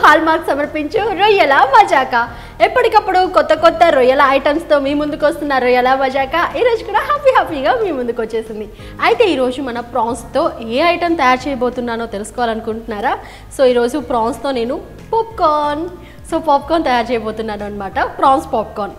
hallmark సమర్పించు రొయ్యల మజాక ఎప్పటికప్పుడు కొత్త కొత్త రొయ్యల ఐటమ్స్తో మీ ముందుకు వస్తున్న రొయ్యల మజాక ఈరోజు కూడా హ్యాపీ హ్యాపీగా మీ ముందుకు వచ్చేసింది అయితే ఈరోజు మన ప్రాన్స్తో ఏ ఐటమ్ తయారు చేయబోతున్నానో తెలుసుకోవాలనుకుంటున్నారా సో ఈరోజు ప్రాన్స్తో నేను పాప్కార్న్ సో పాప్కార్న్ తయారు చేయబోతున్నాను అనమాట ప్రాన్స్ పాప్కార్న్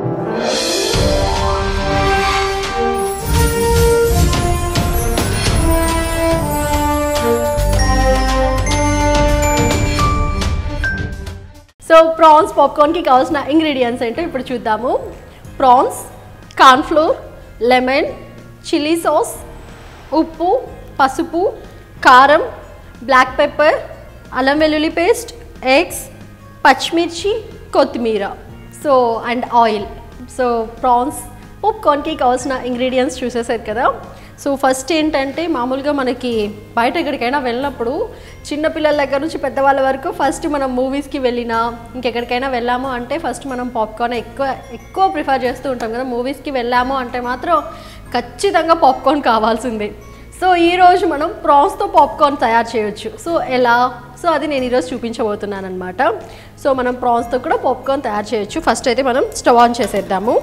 సో ప్రాన్స్ పాప్కార్న్కి కావాల్సిన ఇంగ్రీడియంట్స్ ఏంటో ఇప్పుడు చూద్దాము prawns cornflour lemon chilli sauce ఉప్పు పసుపు కారం బ్లాక్ పెప్పర్ అల్లం వెల్లుల్లి పేస్ట్ ఎగ్స్ పచ్చిమిర్చి కొత్తిమీర so and oil so prawns పాప్కార్న్కి కావాల్సిన ఇంగ్రీడియంట్స్ చూసేసారు కదా సో ఫస్ట్ ఏంటంటే మామూలుగా మనకి బయట ఎక్కడికైనా వెళ్ళినప్పుడు చిన్నపిల్లల దగ్గర నుంచి పెద్దవాళ్ళ వరకు ఫస్ట్ మనం మూవీస్కి వెళ్ళినా ఇంకెక్కడికైనా వెళ్ళాము అంటే ఫస్ట్ మనం పాప్కార్న్ ఎక్కువ ఎక్కువ ప్రిఫర్ చేస్తూ ఉంటాం కదా మూవీస్కి వెళ్ళాము అంటే మాత్రం ఖచ్చితంగా పాప్కార్న్ కావాల్సిందే సో ఈరోజు మనం ప్రాన్స్తో పాప్కార్న్ తయారు చేయొచ్చు సో ఎలా సో అది నేను ఈరోజు చూపించబోతున్నాను అనమాట సో మనం ప్రాన్స్తో కూడా పాప్కార్న్ తయారు చేయొచ్చు ఫస్ట్ అయితే మనం స్టవ్ ఆన్ చేసేద్దాము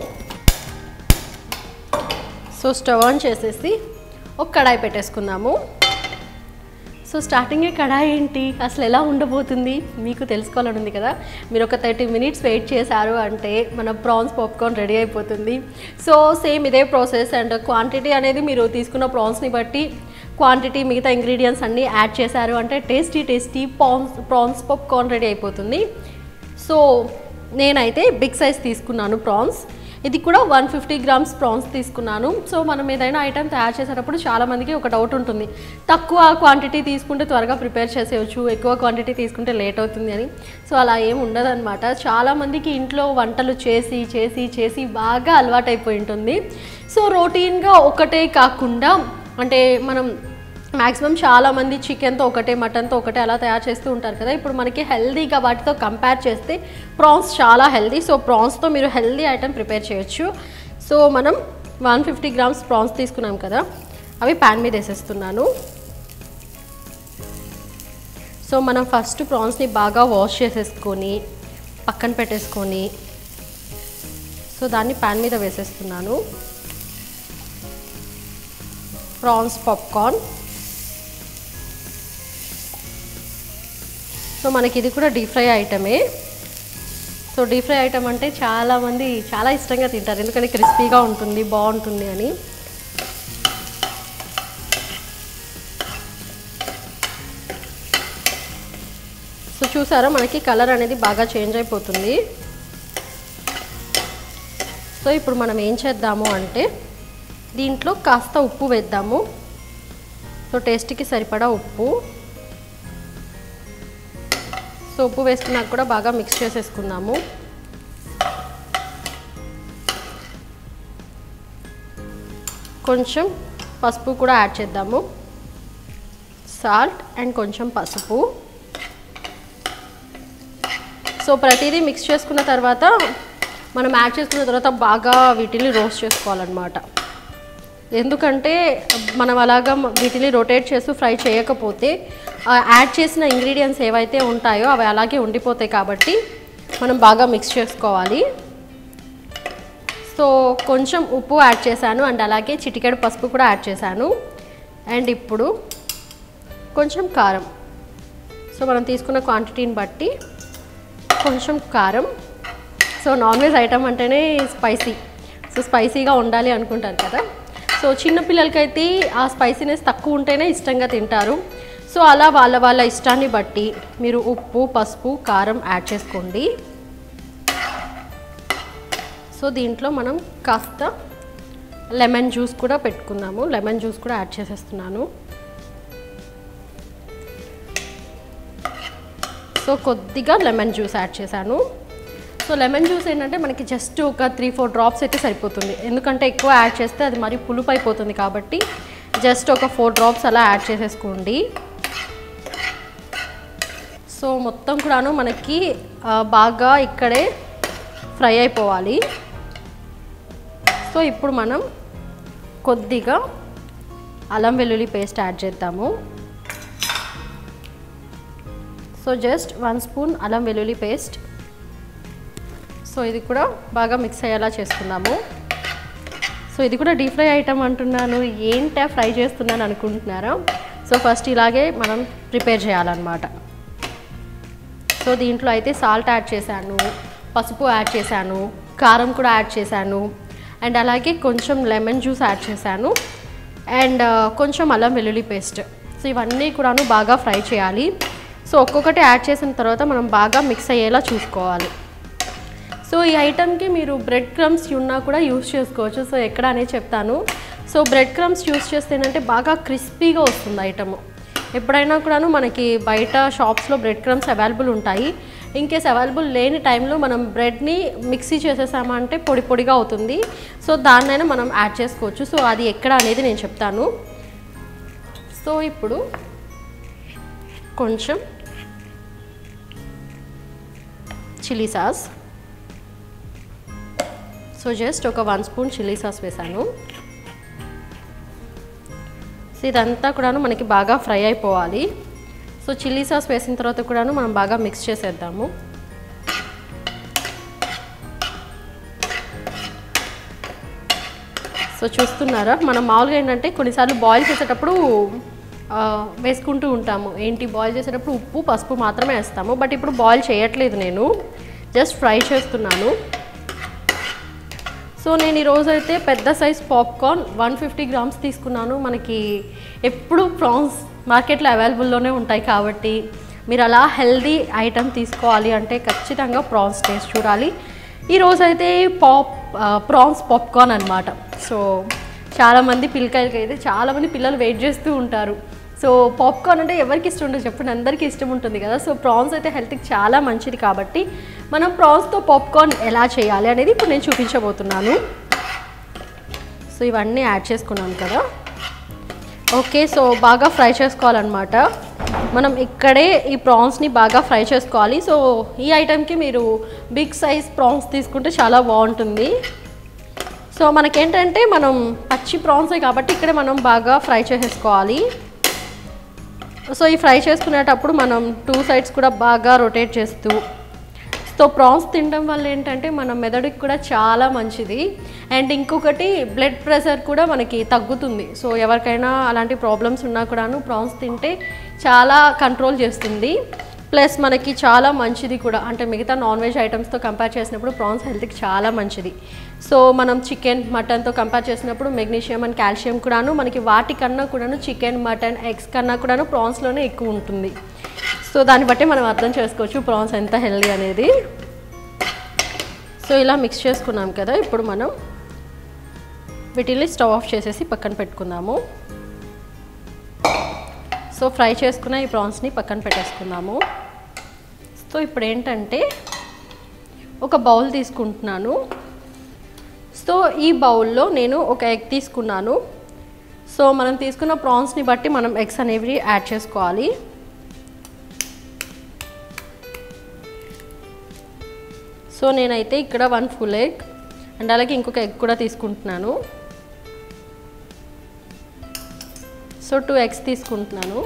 సో స్టవ్ ఆన్ చేసేసి ఒక కడాయి పెట్టేసుకుందాము సో స్టార్టింగే కడాయి ఏంటి అసలు ఎలా ఉండబోతుంది మీకు తెలుసుకోవాలని ఉంది కదా మీరు ఒక థర్టీ మినిట్స్ వెయిట్ చేశారు అంటే మన ప్రాన్స్ పాప్కార్న్ రెడీ అయిపోతుంది సో సేమ్ ఇదే ప్రాసెస్ అండ్ క్వాంటిటీ అనేది మీరు తీసుకున్న ప్రాన్స్ని బట్టి క్వాంటిటీ మిగతా ఇంగ్రీడియంట్స్ అన్నీ యాడ్ చేశారు అంటే tasty tasty prawns prawns popcorn ready అయిపోతుంది సో నేనైతే బిగ్ సైజ్ తీసుకున్నాను ప్రాన్స్ ఇది కూడా వన్ ఫిఫ్టీ గ్రామ్స్ ప్రాన్స్ తీసుకున్నాను సో మనం ఏదైనా ఐటెం తయారు చేసేటప్పుడు చాలామందికి ఒక డౌట్ ఉంటుంది తక్కువ క్వాంటిటీ తీసుకుంటే త్వరగా ప్రిపేర్ చేసేయచ్చు ఎక్కువ క్వాంటిటీ తీసుకుంటే లేట్ అవుతుంది అని సో అలా ఏం ఉండదన్నమాట చాలామందికి ఇంట్లో వంటలు చేసి చేసి చేసి బాగా అలవాటైపోయి ఉంటుంది సో రొటీన్గా ఒకటే కాకుండా అంటే మనం మ్యాక్సిమం చాలామంది చికెన్తో ఒకటే మటన్తో ఒకటే అలా తయారు చేస్తూ ఉంటారు కదా ఇప్పుడు మనకి హెల్దీగా వాటితో కంపేర్ చేస్తే ప్రాన్స్ చాలా హెల్దీ సో ప్రాన్స్తో మీరు హెల్దీ ఐటెం ప్రిపేర్ చేయొచ్చు సో మనం వన్ ఫిఫ్టీ గ్రామ్స్ ప్రాన్స్ తీసుకున్నాం కదా అవి ప్యాన్ మీద వేసేస్తున్నాను సో మనం ఫస్ట్ ప్రాన్స్ని బాగా వాష్ చేసేసుకొని పక్కన పెట్టేసుకొని సో దాన్ని ప్యాన్ మీద వేసేస్తున్నాను ప్రాన్స్ పాప్కార్న్ సో మనకి ఇది కూడా డీప్ ఫ్రై ఐటమే సో డీప్ ఫ్రై ఐటమ్ అంటే చాలామంది చాలా ఇష్టంగా తింటారు ఎందుకంటే క్రిస్పీగా ఉంటుంది బాగుంటుంది అని సో చూసారా మనకి కలర్ అనేది బాగా చేంజ్ అయిపోతుంది సో ఇప్పుడు మనం ఏం చేద్దాము అంటే దీంట్లో కాస్త ఉప్పు వేద్దాము సో టేస్ట్కి సరిపడా ఉప్పు సో ఉప్పు వేసుకున్నాక కూడా బాగా మిక్స్ చేసేసుకుందాము కొంచెం పసుపు కూడా యాడ్ చేద్దాము సాల్ట్ అండ్ కొంచెం పసుపు సో ప్రతిదీ మిక్స్ చేసుకున్న తర్వాత మనం యాడ్ చేసుకున్న తర్వాత బాగా వీటిని రోస్ట్ చేసుకోవాలన్నమాట ఎందుకంటే మనం అలాగా వీటిని రొటేట్ చేస్తూ ఫ్రై చేయకపోతే యాడ్ చేసిన ఇంగ్రీడియంట్స్ ఏవైతే ఉంటాయో అవి అలాగే ఉండిపోతాయి కాబట్టి మనం బాగా మిక్స్ చేసుకోవాలి సో కొంచెం ఉప్పు యాడ్ చేశాను అండ్ అలాగే చిటికెడు పసుపు కూడా యాడ్ చేశాను అండ్ ఇప్పుడు కొంచెం కారం సో మనం తీసుకున్న క్వాంటిటీని బట్టి కొంచెం కారం సో నాన్ వెజ్ ఐటమ్ అంటేనే స్పైసీ సో స్పైసీగా ఉండాలి అనుకుంటారు కదా సో చిన్నపిల్లలకైతే ఆ స్పైసీనెస్ తక్కువ ఉంటేనే ఇష్టంగా తింటారు సో అలా వాళ్ళ వాళ్ళ ఇష్టాన్ని బట్టి మీరు ఉప్పు పసుపు కారం యాడ్ చేసుకోండి సో దీంట్లో మనం కాస్త లెమన్ జ్యూస్ కూడా పెట్టుకుందాము లెమన్ జ్యూస్ కూడా యాడ్ చేసేస్తున్నాను సో కొద్దిగా లెమన్ జ్యూస్ యాడ్ చేశాను సో లెమన్ జ్యూస్ ఏంటంటే మనకి జస్ట్ ఒక త్రీ ఫోర్ డ్రాప్స్ అయితే సరిపోతుంది ఎందుకంటే ఎక్కువ యాడ్ చేస్తే అది మరి పులుపు అయిపోతుంది కాబట్టి జస్ట్ ఒక ఫోర్ డ్రాప్స్ అలా యాడ్ చేసేసుకోండి సో మొత్తం కూడాను మనకి ఆ, బాగా ఇక్కడే ఫ్రై అయిపోవాలి సో ఇప్పుడు మనం కొద్దిగా అల్లం వెల్లుల్లి పేస్ట్ యాడ్ చేద్దాము so so just one spoon అల్లం వెల్లుల్లి పేస్ట్ సో ఇది కూడా బాగా మిక్స్ అయ్యేలా చేసుకుందాము సో ఇది కూడా డీప్ ఫ్రై ఐటమ్ అంటున్నాను ఏంటా ఫ్రై చేస్తున్నాను అనుకుంటున్నారా సో ఫస్ట్ ఇలాగే మనం ప్రిపేర్ చేయాలన్నమాట సో దీంట్లో అయితే సాల్ట్ యాడ్ చేశాను పసుపు యాడ్ చేశాను కారం కూడా యాడ్ చేశాను అండ్ అలాగే కొంచెం లెమన్ జ్యూస్ యాడ్ చేశాను అండ్ కొంచెం అల్లం వెల్లుల్లి పేస్ట్ సో ఇవన్నీ కూడాను బాగా ఫ్రై చేయాలి సో ఒక్కొక్కటి యాడ్ చేసిన తర్వాత మనం బాగా మిక్స్ అయ్యేలా చూసుకోవాలి సో ఈ ఐటమ్కి మీరు బ్రెడ్ క్రమ్స్ ఉన్నా కూడా యూస్ చేసుకోవచ్చు సో ఎక్కడ అనేది చెప్తాను సో బ్రెడ్ క్రమ్స్ యూస్ చేస్తే ఏంటంటే బాగా క్రిస్పీగా వస్తుంది ఐటమ్ ఎప్పుడైనా కూడాను మనకి బయట షాప్స్లో బ్రెడ్ క్రమ్స్ అవైలబుల్ ఉంటాయి ఇన్ కేస్ అవైలబుల్ లేని టైంలో మనం బ్రెడ్ని మిక్సీ చేసేసామంటే పొడి పొడిగా అవుతుంది సో దాన్నైనా మనం యాడ్ చేసుకోవచ్చు సో అది ఎక్కడ అనేది నేను చెప్తాను సో ఇప్పుడు కొంచెం చిల్లీ సాస్ సో జస్ట్ ఒక వన్ స్పూన్ చిల్లీ సాస్ వేసాను సో ఇదంతా కూడాను మనకి బాగా ఫ్రై అయిపోవాలి సో చిల్లీ సాస్ వేసిన తర్వాత కూడాను మనం బాగా మిక్స్ చేసేద్దాము సో చూస్తున్నారా మనం మామూలుగా ఏంటంటే కొన్నిసార్లు బాయిల్ చేసేటప్పుడు ఆ, వేసుకుంటూ ఉంటాము ఏంటి బాయిల్ చేసేటప్పుడు ఉప్పు పసుపు మాత్రమే వేస్తాము బట్ ఇప్పుడు బాయిల్ చేయట్లేదు నేను జస్ట్ ఫ్రై చేస్తున్నాను సో నేను ఈరోజు అయితే పెద్ద size popcorn one fifty grams తీసుకున్నాను మనకి ఎప్పుడు ప్రాన్స్ మార్కెట్లో అవైలబుల్లోనే ఉంటాయి కాబట్టి మీరు అలా హెల్దీ ఐటమ్ తీసుకోవాలి అంటే ఖచ్చితంగా ప్రాన్స్ టేస్ట్ చూడాలి ఈరోజు అయితే పాప్ ప్రాన్స్ పాప్కార్న్ అనమాట సో చాలామంది పిల్లకాయలకి అయితే చాలామంది పిల్లలు వెయిట్ చేస్తూ ఉంటారు సో పాప్కార్న్ అంటే ఎవరికి ఇష్టం ఉండదు చెప్పండి అందరికీ ఇష్టం ఉంటుంది కదా సో ప్రాన్స్ అయితే హెల్త్కి చాలా మంచిది కాబట్టి మనం ప్రాన్స్తో పాప్కార్న్ ఎలా చేయాలి అనేది ఇప్పుడు నేను చూపించబోతున్నాను సో ఇవన్నీ యాడ్ చేసుకున్నాం కదా ఓకే సో బాగా ఫ్రై చేసుకోవాలన్నమాట మనం ఇక్కడే ఈ ప్రాన్స్ని బాగా ఫ్రై చేసుకోవాలి సో ఈ ఐటెంకి మీరు బిగ్ సైజ్ ప్రాన్స్ తీసుకుంటే చాలా బాగుంటుంది సో మనకేంటంటే మనం పచ్చి ప్రాన్సే కాబట్టి ఇక్కడే మనం బాగా ఫ్రై చేసేసుకోవాలి సో ఈ ఫ్రై చేసుకునేటప్పుడు మనం టూ సైడ్స్ కూడా బాగా రొటేట్ చేస్తూ సో ప్రాన్స్ తినడం వల్ల ఏంటంటే మన మెదడుకి కూడా చాలా మంచిది అండ్ ఇంకొకటి బ్లడ్ ప్రెషర్ కూడా మనకి తగ్గుతుంది సో ఎవరికైనా అలాంటి ప్రాబ్లమ్స్ ఉన్నా కూడాను ప్రాన్స్ తింటే చాలా కంట్రోల్ చేస్తుంది ప్లస్ మనకి చాలా మంచిది కూడా అంటే మిగతా నాన్ వెజ్ ఐటమ్స్తో కంపేర్ చేసినప్పుడు ప్రాన్స్ హెల్త్కి చాలా మంచిది సో మనం చికెన్ మటన్తో కంపేర్ చేసినప్పుడు మెగ్నీషియం అండ్ కాల్షియం కూడాను మనకి వాటికన్నా కూడాను చికెన్ మటన్ ఎగ్స్ కన్నా కూడాను ప్రాన్స్లోనే ఎక్కువ ఉంటుంది సో దాన్ని బట్టి మనం అర్థం చేసుకోవచ్చు ప్రాన్స్ ఎంత హెల్దీ అనేది సో ఇలా మిక్స్ చేసుకున్నాం కదా ఇప్పుడు మనం వీటిని స్టవ్ ఆఫ్ చేసేసి పక్కన పెట్టుకుందాము సో ఫ్రై చేసుకున్న ఈ ప్రాన్స్ని పక్కన పెట్టేసుకుందాము సో ఇప్పుడు ఏంటంటే ఒక బౌల్ తీసుకుంటున్నాను సో ఈ బౌల్లో నేను ఒక ఎగ్ తీసుకున్నాను సో మనం తీసుకున్న ప్రాన్స్ని బట్టి మనం ఎగ్స్ అనేవి యాడ్ చేసుకోవాలి సో నేనైతే ఇక్కడ వన్ ఫుల్ ఎగ్ అండ్ అలాగే ఇంకొక ఎగ్ కూడా తీసుకుంటున్నాను సో టూ ఎగ్స్ తీసుకుంటున్నాను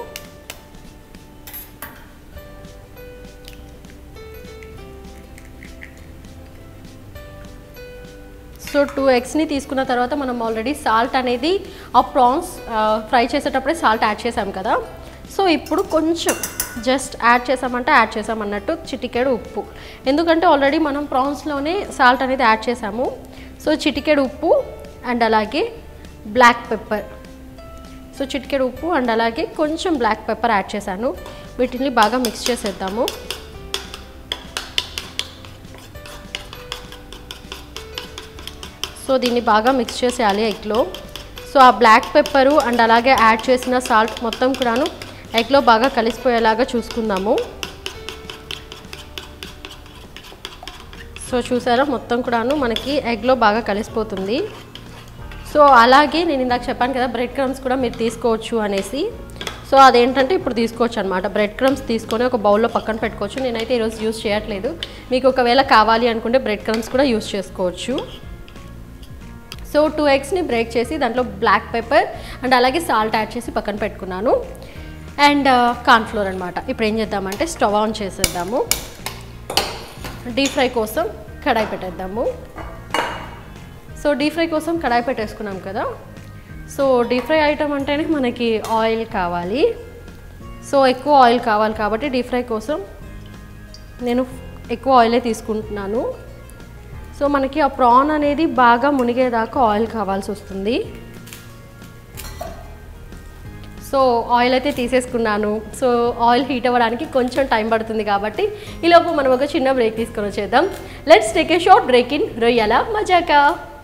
సో టూ ఎగ్స్ని తీసుకున్న తర్వాత మనం ఆల్రెడీ సాల్ట్ అనేది ఆ ప్రాన్స్ ఫ్రై చేసేటప్పుడే సాల్ట్ యాడ్ చేసాం కదా సో ఇప్పుడు కొంచెం జస్ట్ యాడ్ చేసామంటే యాడ్ చేసామన్నట్టు చిటికెడు ఉప్పు ఎందుకంటే ఆల్రెడీ మనం ప్రాన్స్లోనే సాల్ట్ అనేది యాడ్ చేసాము సో చిటికెడు ఉప్పు అండ్ అలాగే బ్లాక్ పెప్పర్ సో చిటికెడు ఉప్పు అండ్ అలాగే కొంచెం బ్లాక్ పెప్పర్ యాడ్ చేశాను వీటిని బాగా మిక్స్ చేసేద్దాము సో దీన్ని బాగా మిక్స్ చేసేయాలి ఎగ్లో సో ఆ బ్లాక్ పెప్పరు అండ్ అలాగే యాడ్ చేసిన సాల్ట్ మొత్తం కూడాను ఎగ్లో బాగా కలిసిపోయేలాగా చూసుకుందాము సో చూసారా మొత్తం కూడాను మనకి ఎగ్లో బాగా కలిసిపోతుంది సో అలాగే నేను ఇందాక చెప్పాను కదా బ్రెడ్ క్రమ్స్ కూడా మీరు తీసుకోవచ్చు అనేసి సో అదేంటంటే ఇప్పుడు తీసుకోవచ్చు అనమాట బ్రెడ్ క్రమ్స్ తీసుకొని ఒక బౌల్లో పక్కన పెట్టుకోవచ్చు నేనైతే ఈరోజు యూస్ చేయట్లేదు మీకు ఒకవేళ కావాలి అనుకుంటే బ్రెడ్ క్రమ్స్ కూడా యూస్ చేసుకోవచ్చు సో టూ ఎగ్స్ని బ్రేక్ చేసి దాంట్లో బ్లాక్ పెప్పర్ అండ్ అలాగే సాల్ట్ యాడ్ చేసి పక్కన పెట్టుకున్నాను అండ్ కార్న్ఫ్లోర్ అనమాట ఇప్పుడు ఏం చేద్దామంటే స్టవ్ ఆన్ చేసేద్దాము డీప్ ఫ్రై కోసం కడాయి పెట్టేద్దాము సో డీప్ ఫ్రై కోసం కడాయి పెట్టేసుకున్నాం కదా సో డీప్ ఫ్రై ఐటమ్ అంటేనే మనకి ఆయిల్ కావాలి సో ఎక్కువ ఆయిల్ కావాలి కాబట్టి డీప్ ఫ్రై కోసం నేను ఎక్కువ ఆయిలే తీసుకుంటున్నాను సో మనకి ఆ ప్రాన్ అనేది బాగా మునిగేదాకా ఆయిల్ కావాల్సి వస్తుంది సో ఆయిల్ అయితే తీసేసుకున్నాను సో ఆయిల్ హీట్ అవ్వడానికి కొంచెం టైం పడుతుంది కాబట్టి ఈలోపు మనం ఒక చిన్న బ్రేక్ తీసుకొని వచ్చేద్దాం let's take a short break in రొయ్యల మజాకా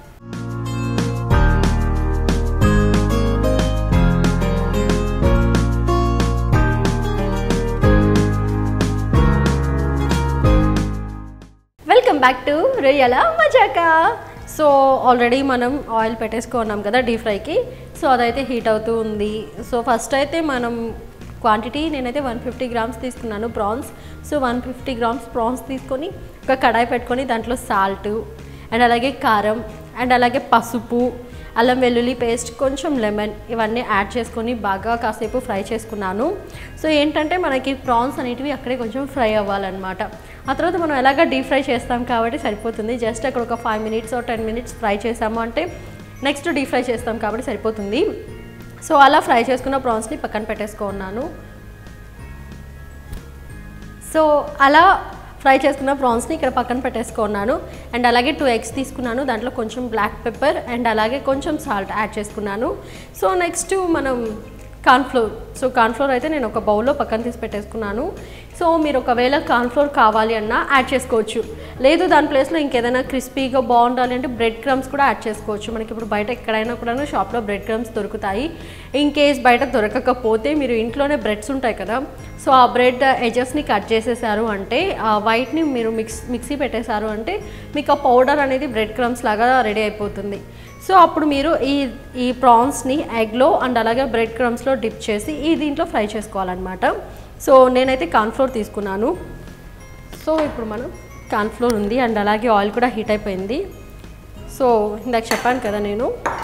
వెల్కమ్ బ్యాక్ టు రొయ్యల మజాకా సో ఆల్రెడీ మనం ఆయిల్ పెట్టేసుకున్నాం కదా డీప్ ఫ్రైకి సో అదైతే హీట్ అవుతూ ఉంది సో ఫస్ట్ అయితే మనం క్వాంటిటీ నేనైతే వన్ ఫిఫ్టీ గ్రామ్స్ తీసుకున్నాను prawns so one fifty grams prawns తీసుకొని ఒక కడాయి పెట్టుకొని దాంట్లో సాల్ట్ అండ్ అలాగే కారం అండ్ అలాగే పసుపు అల్లం వెల్లుల్లి పేస్ట్ కొంచెం లెమన్ ఇవన్నీ యాడ్ చేసుకొని బాగా కాసేపు ఫ్రై చేసుకున్నాను సో ఏంటంటే మనకి ప్రాన్స్ అనేటివి అక్కడే కొంచెం ఫ్రై అవ్వాలన్నమాట ఆ తర్వాత మనం ఎలాగ డీప్ ఫ్రై చేస్తాం కాబట్టి సరిపోతుంది జస్ట్ అక్కడ ఒక five minutes ten minutes fry చేసాము అంటే నెక్స్ట్ డీప్ ఫ్రై చేస్తాం కాబట్టి సరిపోతుంది సో అలా ఫ్రై చేసుకున్న ప్రాన్స్ని పక్కన పెట్టేసుకున్నాను సో అలా ఫ్రై చేసుకున్న ప్రాన్స్ని ఇక్కడ పక్కన పెట్టేసుకున్నాను అండ్ అలాగే టూ ఎగ్స్ తీసుకున్నాను దాంట్లో కొంచెం బ్లాక్ పెప్పర్ అండ్ అలాగే కొంచెం సాల్ట్ యాడ్ చేసుకున్నాను సో నెక్స్ట్ మనం కార్న్ఫ్లోర్ సో కార్న్ఫ్లోర్ అయితే నేను ఒక బౌల్లో పక్కన తీసి పెట్టేసుకున్నాను సో మీరు ఒకవేళ కార్న్ఫ్లోర్ కావాలి అన్నా యాడ్ చేసుకోవచ్చు లేదు దాని ప్లేస్లో ఇంకేదైనా క్రిస్పీగా బాగుండాలి అంటే బ్రెడ్ క్రమ్స్ కూడా యాడ్ చేసుకోవచ్చు మనకి ఇప్పుడు బయట ఎక్కడైనా కూడా షాప్లో బ్రెడ్ క్రమ్స్ దొరుకుతాయి ఇన్ కేస్ బయట దొరకకపోతే మీరు ఇంట్లోనే బ్రెడ్స్ ఉంటాయి కదా సో ఆ బ్రెడ్ ఎజెస్ని కట్ చేసేసారు అంటే ఆ వైట్ని మీరు మిక్స్ మిక్సీ పెట్టేశారు అంటే మీకు ఆ పౌడర్ అనేది బ్రెడ్ క్రమ్స్ లాగా రెడీ అయిపోతుంది సో అప్పుడు మీరు ఈ ఈ ప్రాన్స్ని ఎగ్లో అండ్ అలాగే బ్రెడ్ క్రమ్స్లో డిప్ చేసి ఈ దీంట్లో ఫ్రై చేసుకోవాలన్నమాట సో నేనైతే కార్న్ఫ్లోర్ తీసుకున్నాను సో ఇప్పుడు మనం కార్న్ఫ్లోర్ ఉంది అండ్ అలాగే ఆయిల్ కూడా హీట్ అయిపోయింది సో ఇందాక చెప్పాను కదా నేను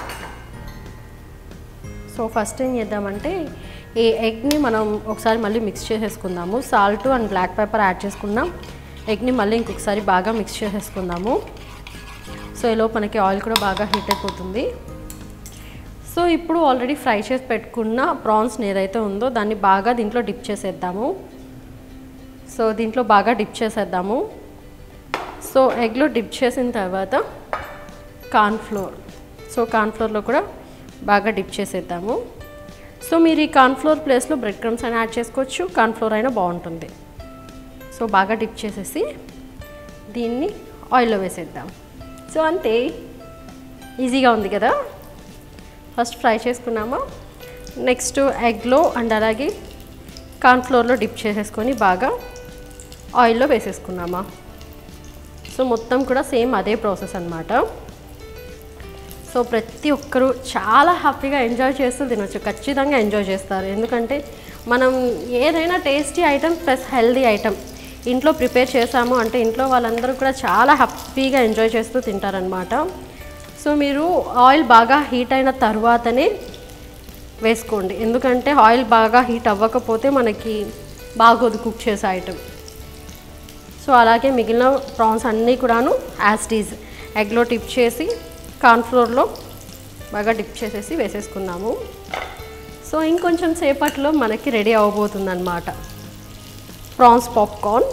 సో ఫస్ట్ ఏం చేద్దామంటే ఈ ఎగ్ని మనం ఒకసారి మళ్ళీ మిక్స్ చేసేసుకుందాము salt and black pepper add చేసుకున్నాం ఎగ్ని మళ్ళీ ఇంకొకసారి బాగా మిక్స్ చేసేసుకుందాము సో ఈలో మనకి ఆయిల్ కూడా బాగా హీట్ అయిపోతుంది సో ఇప్పుడు ఆల్రెడీ ఫ్రై చేసి పెట్టుకున్న ప్రాన్స్ని ఏదైతే ఉందో దాన్ని బాగా దీంట్లో డిప్ చేసేద్దాము సో దీంట్లో బాగా డిప్ చేసేద్దాము సో ఎగ్లో డిప్ చేసిన తర్వాత కార్న్ఫ్లోర్ సో కార్న్ఫ్లోర్లో కూడా బాగా డిప్ చేసేద్దాము సో మీరు ఈ కార్న్ఫ్లోర్ ప్లేస్లో బ్రెడ్ క్రమ్స్ అయినా యాడ్ చేసుకోవచ్చు కార్న్ఫ్లోర్ అయినా బాగుంటుంది సో బాగా డిప్ చేసేసి దీన్ని ఆయిల్లో వేసేద్దాం సో అంతే ఈజీగా ఉంది కదా ఫస్ట్ ఫ్రై చేసుకున్నామా నెక్స్ట్ ఎగ్లో అండ్ అలాగే కార్న్ఫ్లోర్లో డిప్ చేసేసుకొని బాగా ఆయిల్లో వేసేసుకున్నామా సో మొత్తం కూడా సేమ్ అదే ప్రాసెస్ అనమాట సో ప్రతి ఒక్కరూ చాలా హ్యాపీగా ఎంజాయ్ చేస్తూ తినొచ్చు ఖచ్చితంగా ఎంజాయ్ చేస్తారు ఎందుకంటే మనం ఏదైనా tasty item plus healthy item ఇంట్లో ప్రిపేర్ చేసాము అంటే ఇంట్లో వాళ్ళందరూ కూడా చాలా హ్యాపీగా ఎంజాయ్ చేస్తూ తింటారనమాట సో మీరు ఆయిల్ బాగా హీట్ అయిన తర్వాతనే వేసుకోండి ఎందుకంటే ఆయిల్ బాగా హీట్ అవ్వకపోతే మనకి బాగోదు కుక్ చేసే ఐటమ్ సో అలాగే మిగిలిన ప్రాన్స్ అన్నీ కూడాను యాస్టీజ్ ఎగ్లో టిప్ చేసి కార్న్ఫ్లోర్లో బాగా డిప్ చేసేసి వేసేసుకున్నాము సో ఇంకొంచెం సేపట్లో మనకి రెడీ అవ్వబోతుంది అనమాట ప్రాన్స్ పాప్కార్న్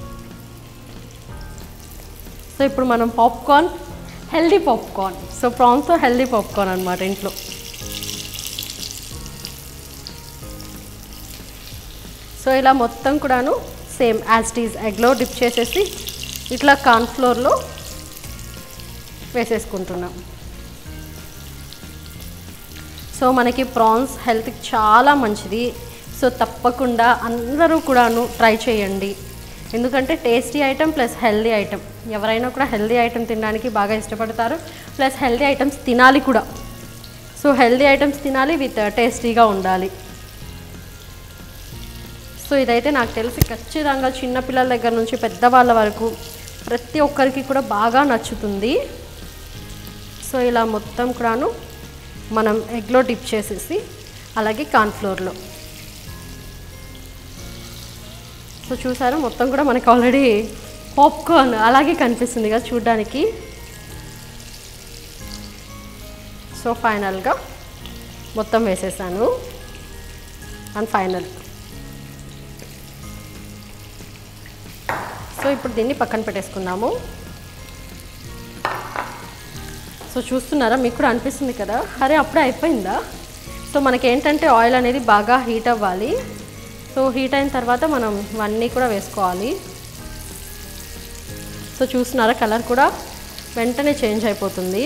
సో ఇప్పుడు మనం పాప్కార్న్ హెల్దీ పాప్కార్న్ సో ప్రాన్స్తో హెల్దీ పాప్కార్న్ అనమాట ఇంట్లో సో ఇలా మొత్తం కూడాను సేమ్ యాస్టీజ్ ఎగ్లో డిప్ చేసేసి ఇట్లా కార్న్ఫ్లోర్లో వేసేసుకుంటున్నాం సో మనకి ప్రాన్స్ హెల్త్కి చాలా మంచిది సో తప్పకుండా అందరూ కూడాను ట్రై చేయండి ఎందుకంటే tasty item plus healthy item ఎవరైనా కూడా హెల్దీ ఐటమ్ తినడానికి బాగా ఇష్టపడతారు ప్లస్ హెల్దీ ఐటమ్స్ తినాలి కూడా సో హెల్దీ ఐటమ్స్ తినాలి విత్ టేస్టీగా ఉండాలి సో ఇదైతే నాకు తెలిసి ఖచ్చితంగా చిన్నపిల్లల దగ్గర నుంచి పెద్దవాళ్ళ వరకు ప్రతి ఒక్కరికి కూడా బాగా నచ్చుతుంది సో ఇలా మొత్తం కూడాను మనం ఎగ్లో డిప్ చేసేసి అలాగే కార్న్ఫ్లోర్లో సో చూసారా మొత్తం కూడా మనకి ఆల్రెడీ పాప్కార్న్ అలాగే కనిపిస్తుంది కదా చూడ్డానికి సో ఫైనల్గా మొత్తం వేసేసాను అండ్ ఫైనల్ సో ఇప్పుడు దీన్ని పక్కన పెట్టేసుకుందాము సో చూస్తున్నారా మీకు కూడా అనిపిస్తుంది కదా అరే అప్పుడే అయిపోయిందా సో మనకి ఏంటంటే ఆయిల్ అనేది బాగా హీట్ అవ్వాలి సో హీట్ అయిన తర్వాత మనం ఇవన్నీ కూడా వేసుకోవాలి సో చూస్తున్నారా కలర్ కూడా వెంటనే చేంజ్ అయిపోతుంది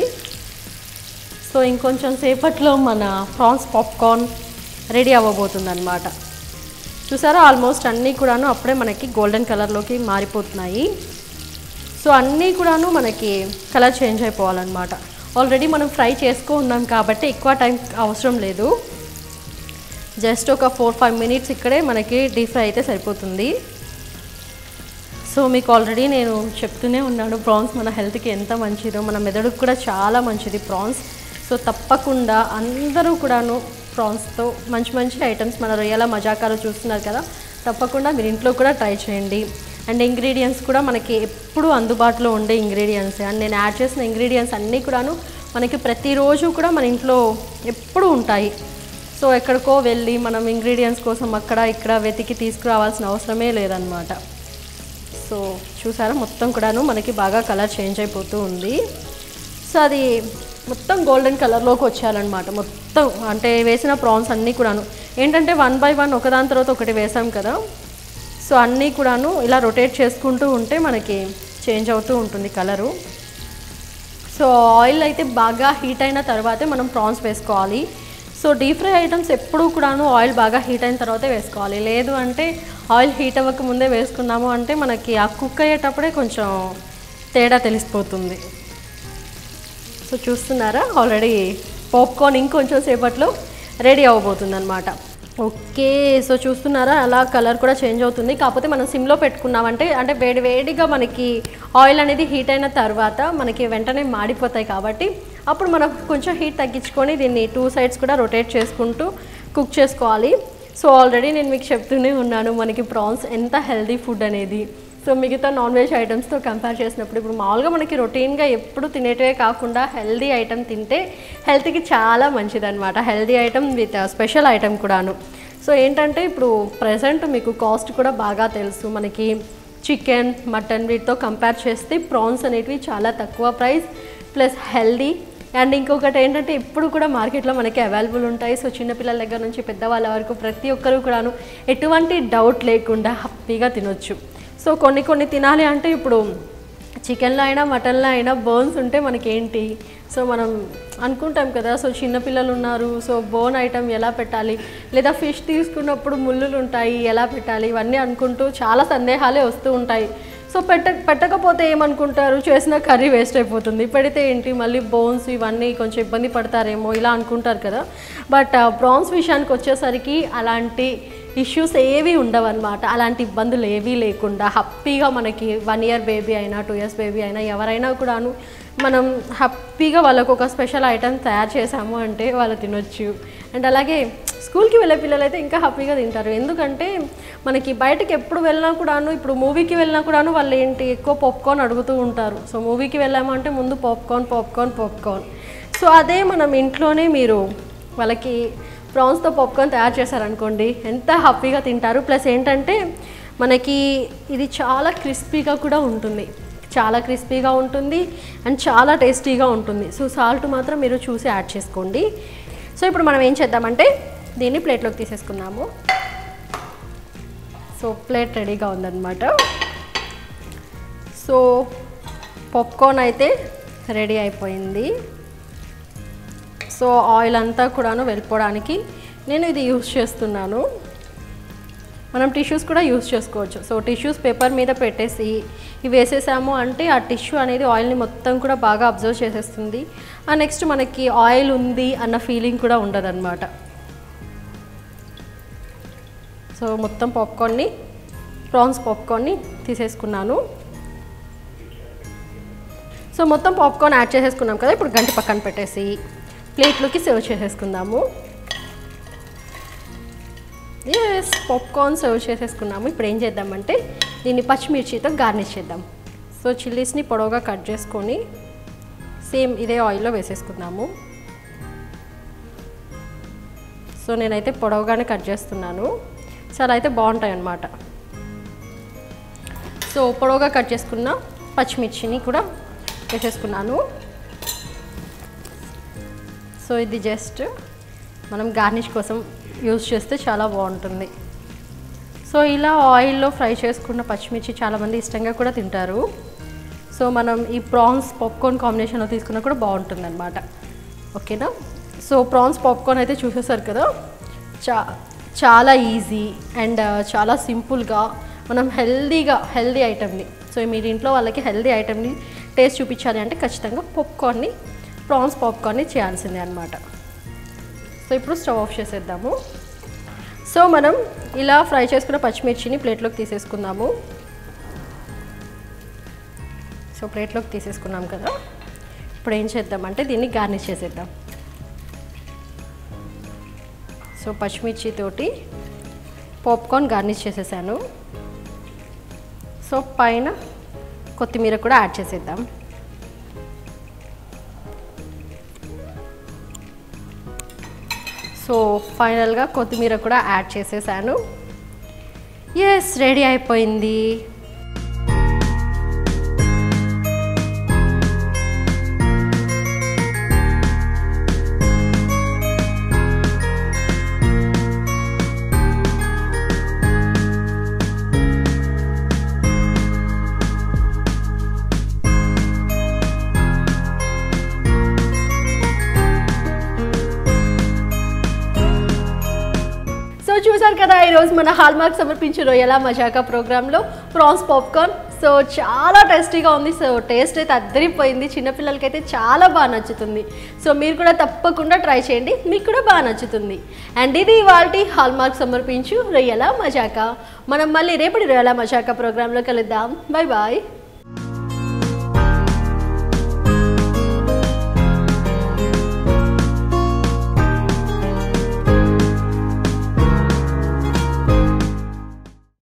సో ఇంకొంచెం సేపట్లో మన ప్రాన్స్ పాప్కార్న్ రెడీ అవ్వబోతుంది అనమాట చూసారా ఆల్మోస్ట్ అన్నీ కూడాను అప్పుడే మనకి గోల్డెన్ కలర్లోకి మారిపోతున్నాయి సో అన్నీ కూడాను మనకి కలర్ చేంజ్ అయిపోవాలన్నమాట ఆల్రెడీ మనం ఫ్రై చేసుకో ఉన్నాం కాబట్టి ఎక్కువ టైం అవసరం లేదు జస్ట్ ఒక ఫోర్ ఫైవ్ మినిట్స్ ఇక్కడే మనకి డీప్ ఫ్రై అయితే సరిపోతుంది సో మీకు ఆల్రెడీ నేను చెప్తూనే ఉన్నాను ప్రాన్స్ మన హెల్త్కి ఎంత మంచిదో మన మెదడుకు కూడా చాలా మంచిది ప్రాన్స్ సో తప్పకుండా అందరూ కూడాను ప్రాన్స్తో మంచి మంచి ఐటమ్స్ మన రొయ్యల మజాకాలు చూస్తున్నారు కదా తప్పకుండా మీరు ఇంట్లో కూడా ట్రై చేయండి అండ్ ఇంగ్రీడియంట్స్ కూడా మనకి ఎప్పుడు అందుబాటులో ఉండే ఇంగ్రీడియంట్స్ అండ్ నేను యాడ్ చేసిన ఇంగ్రీడియంట్స్ అన్నీ కూడాను మనకి ప్రతిరోజు కూడా మన ఇంట్లో ఎప్పుడు ఉంటాయి సో ఎక్కడికో వెళ్ళి మనం ఇంగ్రీడియంట్స్ కోసం అక్కడ ఇక్కడ వెతికి తీసుకురావాల్సిన అవసరమే లేదనమాట సో చూసారా మొత్తం కూడాను మనకి బాగా కలర్ చేంజ్ అయిపోతూ ఉంది సో అది మొత్తం గోల్డెన్ కలర్లోకి వచ్చేయాలన్నమాట మొత్తం అంటే వేసిన ప్రాన్స్ అన్నీ కూడాను ఏంటంటే వన్ బై వన్ ఒకదాని తర్వాత ఒకటి వేసాం కదా సో అన్నీ కూడాను ఇలా రొటేట్ చేసుకుంటూ ఉంటే మనకి చేంజ్ అవుతూ ఉంటుంది కలరు సో ఆయిల్ అయితే బాగా హీట్ అయిన తర్వాతే మనం ప్రాన్స్ వేసుకోవాలి సో డీప్ ఫ్రై ఐటమ్స్ ఎప్పుడూ కూడాను ఆయిల్ బాగా హీట్ అయిన తర్వాతే వేసుకోవాలి లేదు అంటే ఆయిల్ హీట్ అవ్వక ముందే వేసుకున్నాము అంటే మనకి ఆ కుక్ అయ్యేటప్పుడే కొంచెం తేడా తెలిసిపోతుంది సో చూస్తున్నారా ఆల్రెడీ పాప్కార్న్ ఇంకొంచెం సేపట్లో రెడీ అవ్వబోతుంది అనమాట ఓకే సో చూస్తున్నారా అలా కలర్ కూడా చేంజ్ అవుతుంది కాకపోతే మనం సిమ్లో పెట్టుకున్నామంటే అంటే వేడి వేడిగా మనకి ఆయిల్ అనేది హీట్ అయిన తర్వాత మనకి వెంటనే మాడిపోతాయి కాబట్టి అప్పుడు మనం కొంచెం హీట్ తగ్గించుకొని దీన్ని టూ సైడ్స్ కూడా రొటేట్ చేసుకుంటూ కుక్ చేసుకోవాలి సో ఆల్రెడీ నేను మీకు చెప్తూనే ఉన్నాను మనకి ప్రాన్స్ ఎంత హెల్దీ ఫుడ్ అనేది సో మిగతా నాన్ వెజ్ ఐటమ్స్తో కంపేర్ చేసినప్పుడు ఇప్పుడు మామూలుగా మనకి రొటీన్గా ఎప్పుడు తినేటివే కాకుండా హెల్దీ ఐటమ్ తింటే హెల్త్కి చాలా మంచిదన్నమాట healthy item with special item కూడాను సో ఏంటంటే ఇప్పుడు ప్రజెంట్ మీకు కాస్ట్ కూడా బాగా తెలుసు మనకి చికెన్ మటన్ వీటితో కంపేర్ చేస్తే ప్రాన్స్ అనేటివి చాలా తక్కువ ప్రైస్ ప్లస్ హెల్దీ అండ్ ఇంకొకటి ఏంటంటే ఇప్పుడు కూడా మార్కెట్లో మనకి అవైలబుల్ ఉంటాయి సో చిన్నపిల్లల దగ్గర నుంచి పెద్దవాళ్ళ వరకు ప్రతి ఒక్కరు కూడాను ఎటువంటి డౌట్ లేకుండా హ్యాపీగా తినొచ్చు సో కొన్ని కొన్ని తినాలి అంటే ఇప్పుడు చికెన్లో అయినా మటన్లో అయినా బోన్స్ ఉంటే మనకేంటి సో మనం అనుకుంటాం కదా సో చిన్నపిల్లలు ఉన్నారు సో బోన్ ఐటమ్ ఎలా పెట్టాలి లేదా ఫిష్ తీసుకున్నప్పుడు ముళ్ళులు ఉంటాయి ఎలా పెట్టాలి ఇవన్నీ అనుకుంటూ చాలా సందేహాలే వస్తూ ఉంటాయి సో పెట్ట పెట్టకపోతే ఏమనుకుంటారు చేసిన కర్రీ వేస్ట్ అయిపోతుంది పెడితే ఏంటి మళ్ళీ బోన్స్ ఇవన్నీ కొంచెం ఇబ్బంది పడతారేమో ఇలా అనుకుంటారు కదా బట్ ప్రాన్స్ విషయానికి వచ్చేసరికి అలాంటి ఇష్యూస్ ఏవి ఉండవు అనమాట అలాంటి ఇబ్బందులు ఏవీ లేకుండా హ్యాపీగా మనకి వన్ ఇయర్ బేబీ అయినా టూ ఇయర్స్ బేబీ అయినా ఎవరైనా కూడాను మనం హ్యాపీగా వాళ్ళకు ఒక స్పెషల్ ఐటమ్ తయారు చేసాము అంటే వాళ్ళు తినొచ్చు అండ్ అలాగే స్కూల్కి వెళ్ళే పిల్లలు అయితే ఇంకా హ్యాపీగా తింటారు ఎందుకంటే మనకి బయటకి ఎప్పుడు వెళ్ళినా కూడాను ఇప్పుడు మూవీకి వెళ్ళినా కూడాను వాళ్ళు ఏంటి ఎక్కువ పాప్కార్న్ అడుగుతూ ఉంటారు సో మూవీకి వెళ్ళామంటే ముందు పాప్కార్న్ పాప్కార్న్ పాప్కార్న్ సో అదే మనం ఇంట్లోనే మీరు వాళ్ళకి ప్రాన్స్తో పాప్కార్న్ తయారు చేశారనుకోండి ఎంత హ్యాపీగా తింటారు ప్లస్ ఏంటంటే మనకి ఇది చాలా క్రిస్పీగా కూడా ఉంటుంది చాలా క్రిస్పీగా ఉంటుంది అండ్ చాలా టేస్టీగా ఉంటుంది సో సాల్ట్ మాత్రం మీరు చూసి యాడ్ చేసుకోండి సో ఇప్పుడు మనం ఏం చేద్దామంటే దీన్ని ప్లేట్లోకి తీసేసుకుందాము సో ప్లేట్ రెడీగా ఉందన్నమాట సో పాప్కార్న్ అయితే రెడీ అయిపోయింది సో ఆయిల్ అంతా కూడాను వెళ్ళిపోవడానికి నేను ఇది యూస్ చేస్తున్నాను మనం టిష్యూస్ కూడా యూస్ చేసుకోవచ్చు సో టిష్యూస్ పేపర్ మీద పెట్టేసి ఇవి వేసేసాము అంటే ఆ టిష్యూ అనేది ఆయిల్ని మొత్తం కూడా బాగా అబ్జర్వ్ చేసేస్తుంది ఆ నెక్స్ట్ మనకి ఆయిల్ ఉంది అన్న ఫీలింగ్ కూడా ఉండదన్నమాట సో మొత్తం పాప్కార్న్ని ప్రాన్స్ పాప్కార్న్ని తీసేసుకున్నాను సో మొత్తం పాప్కార్న్ యాడ్ చేసేసుకున్నాం కదా ఇప్పుడు గంట పక్కన పెట్టేసి ప్లేట్లోకి సర్వ్ చేసేసుకుందాము ఎస్ పాప్కార్న్ సర్వ్ చేసేసుకున్నాము ఇప్పుడు ఏం చేద్దామంటే దీన్ని పచ్చిమిర్చితో గార్నిష్ చేద్దాం సో చిల్లీస్ని పొడవుగా కట్ చేసుకొని సేమ్ ఇదే ఆయిల్లో వేసేసుకుందాము సో నేనైతే పొడవుగానే కట్ చేస్తున్నాను సో అలా అయితే బాగుంటాయి అన్నమాట సో పొడవుగా కట్ చేసుకున్న పచ్చిమిర్చిని కూడా వేసేసుకున్నాను సో ఇది జస్ట్ మనం గార్నిష్ కోసం యూజ్ చేస్తే చాలా బాగుంటుంది సో ఇలా ఆయిల్లో ఫ్రై చేసుకున్న పచ్చిమిర్చి చాలామంది ఇష్టంగా కూడా తింటారు సో మనం ఈ ప్రాన్స్ పాప్కార్న్ కాంబినేషన్లో తీసుకున్నా కూడా బాగుంటుంది అనమాట ఓకేనా సో ప్రాన్స్ పాప్కార్న్ అయితే చూసేసారు కదా చా చాలా ఈజీ అండ్ చాలా సింపుల్గా మనం హెల్దీగా హెల్దీ ఐటెంని సో మీరు ఇంట్లో వాళ్ళకి హెల్దీ ఐటెంని టేస్ట్ చూపించాలి అంటే ఖచ్చితంగా పాప్కార్న్ని ప్రాన్స్ పాప్కార్న్ని చేయాల్సిందే అనమాట సో ఇప్పుడు స్టవ్ ఆఫ్ చేసేద్దాము సో మనం ఇలా ఫ్రై చేసుకున్న పచ్చిమిర్చిని ప్లేట్లోకి తీసేసుకుందాము సో ప్లేట్లోకి తీసేసుకున్నాం కదా ఇప్పుడు ఏం చేద్దామంటే దీన్ని గార్నిష్ చేసేద్దాం సో పచ్చిమిర్చి తోటి పాప్కార్న్ గార్నిష్ చేసేసాను సో పైన కొత్తిమీర కూడా యాడ్ చేసేద్దాం సో ఫైనల్గా కొత్తిమీర కూడా యాడ్ చేసేసాను ఎస్ రెడీ అయిపోయింది సో చూసారు కదా ఈరోజు మన హాల్మార్క్ సమర్పించిన రొయ్యల మజాకా ప్రోగ్రాంలో ప్రాన్స్ పాప్కార్న్ సో చాలా టేస్టీగా ఉంది సో టేస్ట్ అయితే అద్దరిపోయింది చిన్నపిల్లలకైతే చాలా బాగా నచ్చుతుంది సో మీరు కూడా తప్పకుండా ట్రై చేయండి మీకు కూడా బాగా నచ్చుతుంది అండ్ ఇది ఇవాళ హాల్మార్క్ సమర్పించు రొయ్యల మజాకా మనం మళ్ళీ రేపటి రొయ్యల మజాకా ప్రోగ్రాంలో కలుద్దాం బాయ్ బాయ్